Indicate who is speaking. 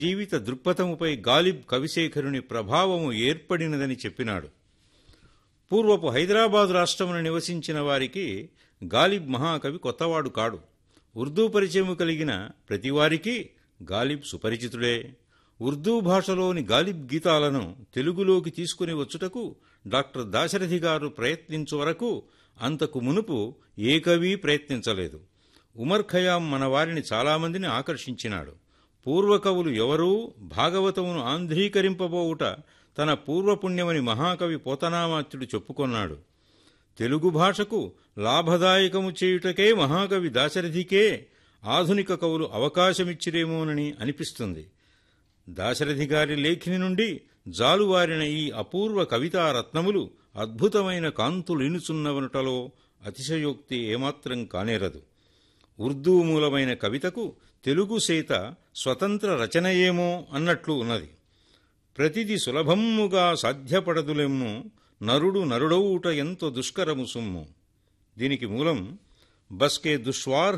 Speaker 1: జీవిత దృక్పథముపై గాలిబ్ కవిశేఖరుని ప్రభావము ఏర్పడినదని చెప్పినాడు పూర్వపు హైదరాబాదు రాష్ట్రమున నివసించిన వారికి గాలిబ్ మహాకవి కొత్తవాడు కాడు ఉర్దూ పరిచయము కలిగిన ప్రతివారికి గాలిబ్ సుపరిచితుడే ఉర్దూ భాషలోని గాలిబ్ గీతాలను తెలుగులోకి తీసుకుని వచ్చుటకు డాక్టర్ దాశరథి గారు ప్రయత్నించు వరకు అంతకు మునుపు ఏ కవి ప్రయత్నించలేదు ఉమర్ ఖయాం మన వారిని చాలామందిని ఆకర్షించినాడు పూర్వకవులు ఎవరూ భాగవతమును ఆంధ్రీకరింపబోవుట తన పూర్వపుణ్యమని మహాకవి పోతనామాత్యుడు చెప్పుకొన్నాడు తెలుగు భాషకు లాభదాయకము చేయుటకే మహాకవి దాశరథికే ఆధునిక కవులు అవకాశమిచ్చిరేమోనని అనిపిస్తుంది దాశరథి గారి లేఖిని నుండి జాలువారిన ఈ అపూర్వ కవితా రత్నములు అద్భుతమైన కాంతులినుచున్నవనుటలో అతిశయోక్తి ఏమాత్రం కానేరదు ఉర్దూ మూలమైన కవితకు తెలుగు సేత స్వతంత్ర రచనయేమో అన్నట్లు ఉన్నది ప్రతిది సులభమ్ముగా సాధ్యపడదులెమ్ము నరుడు నరుడౌట ఎంతో దుష్కరము సుమ్ము దీనికి మూలం బస్కే దుష్వార్